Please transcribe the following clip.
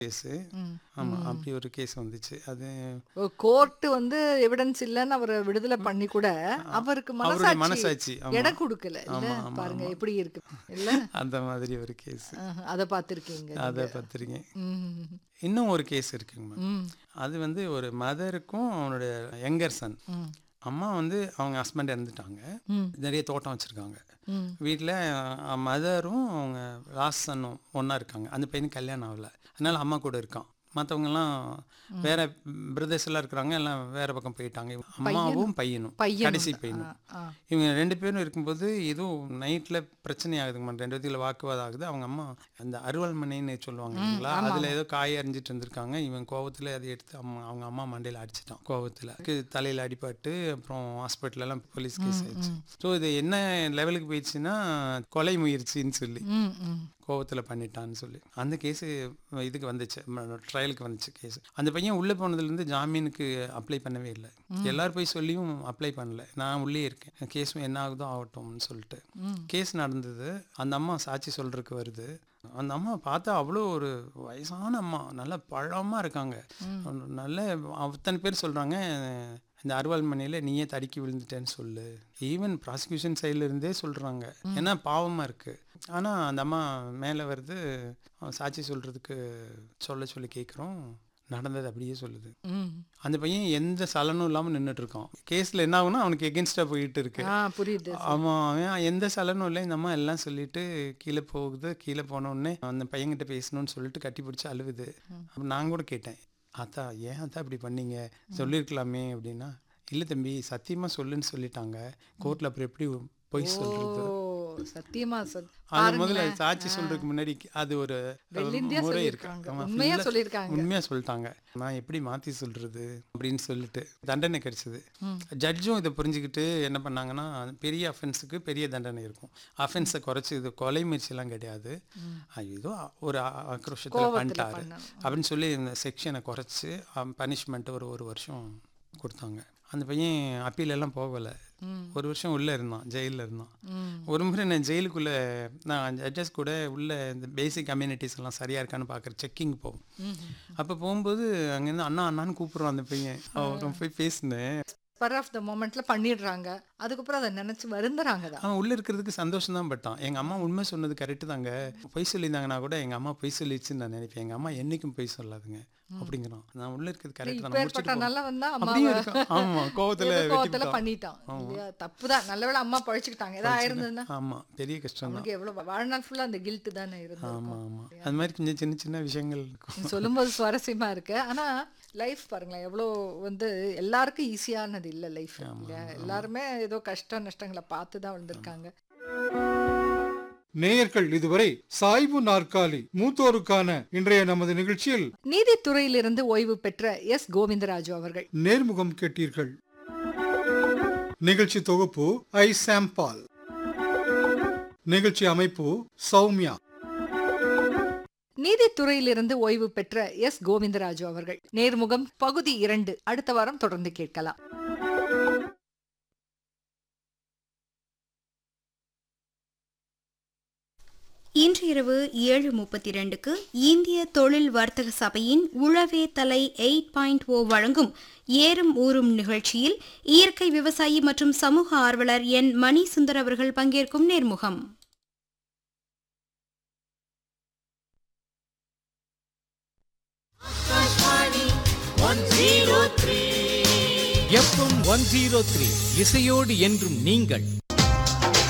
Case ஆமாம் அப்படி ஒரு கேஸ் வந்துச்சு அது கோர்ட் வந்து எவிடன்ஸ் இல்லைன்னு அவரை விடுதலை பண்ணி கூட அவருக்கு அவருடைய மனசாட்சி மனசாட்சி ஆமா. இடம் கொடுக்கல இல்ல ஆமா, ஆமா, பாருங்க ஆமா. எப்படி இருக்கு இல்ல அந்த மாதிரி ஒரு கேஸ் ஆஹ், அத பார்த்திருக்கீங்க அதை பார்த்துருக்கேன் ம் இன்னும் ஒரு கேஸ் இருக்குங்க மேம் ம் அது வந்து ஒரு மதருக்கும் அவனுடைய யங்கர் சன் ம் அம்மா வந்து அவங்க ஹஸ்பண்ட் இறந்துட்டாங்க ம் நிறைய தோட்டம் வச்சுருக்காங்க ம் வீட்டில் மதரும் அவங்க லாஸ்ட் சன்னும் ஒன்றா இருக்காங்க அந்த பையனுக்கு கல்யாணம் ஆகல அதனால அம்மா கூட இருக்கான் மற்றவங்கெல்லாம் வேற பிரதர்ஸ் எல்லாம் இருக்கிறாங்க எல்லாம் வேற பக்கம் போயிட்டாங்க அம்மாவும் பையனும் பையனும் கடைசி தான். பையனும் ஆ, ஆ. இவங்க ரெண்டு பேரும் இருக்கும்போது எதுவும் நைட்டில் பிரச்சனை ஆகுதுங்க ரெண்டு பேத்துல வாக்குவாதம் ஆகுது அவங்க அம்மா அந்த அருவாள் மனைன்னு சொல்லுவாங்க இல்லைங்களா அதில் ஏதோ காய் அரிஞ்சிட்டு இருந்திருக்காங்க இவன் கோவத்தில் அதை எடுத்து அம்மா அவங்க அம்மா மண்டையில் அடிச்சிட்டான் கோவத்தில் தலையில் அடிபட்டு அப்புறம் ஹாஸ்பிட்டலெல்லாம் போலீஸ் கேஸ் ஆயிடுச்சு ஸோ இது என்ன லெவலுக்கு போயிடுச்சுன்னா கொலை முயற்சின்னு சொல்லி ம் ம் கோவத்தில் பண்ணிட்டான்னு சொல்லி அந்த கேஸு இதுக்கு வந்துச்சு ட்ரையலுக்கு வந்துச்சு கேஸ் அந்த பையன் உள்ளே போனதுலேருந்து ஜாமீனுக்கு அப்ளை பண்ணவே இல்லை எல்லாரும் போய் சொல்லியும் அப்ளை பண்ணல நான் உள்ளே இருக்கேன் கேஸும் என்ன ஆகுதோ ஆகட்டும்னு சொல்லிட்டு கேஸ் நடந்தது அந்த அம்மா சாட்சி சொல்றதுக்கு வருது அந்த அம்மா பார்த்தா அவ்வளோ ஒரு வயசான அம்மா நல்ல பழமாக இருக்காங்க நல்ல அத்தனை பேர் சொல்கிறாங்க இந்த அருவாள் மனையில் நீயே தடுக்கி விழுந்துட்டேன்னு சொல்லு ஈவன் ப்ராசிக்யூஷன் சைடில் இருந்தே சொல்கிறாங்க ஏன்னா பாவமாக இருக்குது ஆனால் அந்த அம்மா மேலே வருது அவன் சாட்சி சொல்கிறதுக்கு சொல்ல சொல்லி கேட்குறோம் நடந்தது அப்படியே சொல்லுது ம் அந்த பையன் எந்த சலனும் இல்லாமல் நின்றுட்டு இருக்கான் கேஸில் என்ன ஆகுனா அவனுக்கு எகென்ஸ்டாக போயிட்டு இருக்கு ஆ புரியுது அவன் அவன் எந்த சலனும் இல்லை இந்த அம்மா எல்லாம் சொல்லிட்டு கீழே போகுது கீழே போன உடனே அந்த பையன்கிட்ட பேசணும்னு சொல்லிட்டு கட்டி பிடிச்சி அழுவுது அப்போ நான் கூட கேட்டேன் அத்தா ஏன் அத்தா இப்படி பண்ணீங்க சொல்லியிருக்கலாமே அப்படின்னா இல்லை தம்பி சத்தியமாக சொல்லுன்னு சொல்லிட்டாங்க கோர்ட்டில் அப்புறம் எப்படி பொய் சொல்கிறது ஓ சத்தியமா சார் அது முதல்ல சாட்சி சொல்றதுக்கு முன்னாடி அது ஒரு வெள்ளிந்தியா முறை இருக்கு சொல்லியிருக்காங்க. ஆமா, உண்மையா full ஆ சொல்லியிருக்காங்க. உண்மையா சொல்லிட்டாங்க நான் எப்படி மாத்தி சொல்றது அப்படின்னு சொல்லிட்டு தண்டனை கிடைச்சது ஜட்ஜும் இதை புரிஞ்சுக்கிட்டு என்ன பண்ணாங்கன்னா பெரிய அஃபென்ஸுக்கு பெரிய தண்டனை இருக்கும் அஃபென்ஸை குறைச்சி இது கொலை முயற்சியெல்லாம் கிடையாது அது ஏதோ ஒரு ஆ- ஆக்ரோஷத்துல கோவத்துல பண்ணிட்டாரு பண்ணணும். அப்படின்னு சொல்லி இந்த செக்ஷனை குறைச்சி பனிஷ்மெண்ட் ஒரு ஒரு வருஷம் கொடுத்தாங்க அந்த பையன் அப்பீல் எல்லாம் போகலை ஒரு வருஷம் உள்ளே இருந்தான் ஜெயிலில் இருந்தான் ம் ஒரு முறை நான் ஜெயிலுக்குள்ளே நான் ஜட்ஜஸ் கூட உள்ள இந்த பேசிக் கம்யூனிட்டிஸ் எல்லாம் சரியாக இருக்கான்னு பார்க்குற செக்கிங் போகும் அப்போ போகும்போது அங்கேருந்து அண்ணா அண்ணான்னு கூப்பிடுறான் அந்த பையன் அவரை போய் பேசினேன் ஸ்பர் ஆஃப் த மொமெண்ட்ல பண்ணிடுறாங்க அதுக்கப்புறம் அதை நினைச்சு வருந்துறாங்க தான் அவன் உள்ளே இருக்கிறதுக்கு சந்தோஷம் தான் பட்டான் எங்கள் அம்மா உண்மை சொன்னது கரெக்டு தாங்க பொய் சொல்லியிருந்தாங்கன்னா கூட எங்கள் அம்மா பொய் சொல்லிடுச்சுன்னு நான் நினைப்பேன் எங்கள் அம்மா என்றைக்கும் பொய் சொல்லாதுங்க அப்படிங்கிறான் நான் உள்ளே இருக்கிறது கரெக்டு தான் நான் இப்பேற்பட்ட முடிச்சுட்டு நல்லா வந்தா அம்மா அப்படியே இருக்கான் ஆமாம் கோவத்தில் கோவத்துல பண்ணிட்டான் இல்லையா தப்புதான் நல்லவேளை அம்மா பழிச்சுக்கிட்டாங்க ஏதாவது ஆயிருந்ததுன்னா ஆமாம் பெரிய கஷ்டம் தான் அவனுக்கு எவ்வளவு வாழ்நாள் ஃபுல்லா அந்த கில்ட் தானே இருந்தது ஆமாம் ஆமாம் அது மாதிரி கொஞ்சம் சின்ன சின்ன விஷயங்கள் இருக்கும் சொல்லும்போது சுவாரஸ்யமா இருக்கு ஆனா லைஃப் பாருங்களேன் எவ்வளோ வந்து எல்லாருக்கும் ஈஸியானது இல்லை லைஃப் இல்லையா எல்லாருமே ஏதோ கஷ்ட நஷ்டங்களை பார்த்து தான் வந்திருக்காங்க நேயர்கள் இதுவரை சாய்வு நாற்காலி மூத்தோருக்கான இன்றைய நமது நிகழ்ச்சியில் நீதித்துறையிலிருந்து ஓய்வு பெற்ற எஸ் கோவிந்தராஜு அவர்கள் நேர்முகம் கேட்டீர்கள் நிகழ்ச்சி தொகுப்பு ஐ சாம்பால் நிகழ்ச்சி அமைப்பு சௌமியா நீதித்துறையிலிருந்து ஓய்வு பெற்ற எஸ் கோவிந்தராஜு அவர்கள் நேர்முகம் பகுதி இரண்டு அடுத்த வாரம் தொடர்ந்து கேட்கலாம் இன்று இரவு ஏழு முப்பத்தி ரெண்டுக்கு இந்திய தொழில் வர்த்தக சபையின் உழவே தலை எயிட் பாயிண்ட் ஓ வழங்கும் ஏறும் ஊறும் நிகழ்ச்சியில் இயற்கை விவசாயி மற்றும் சமூக ஆர்வலர் என் மணி சுந்தர் அவர்கள் பங்கேற்கும் நேர்முகம் எஃப்எம் ஒன் ஜீரோ த்ரீ இசையோடு என்றும் நீங்கள்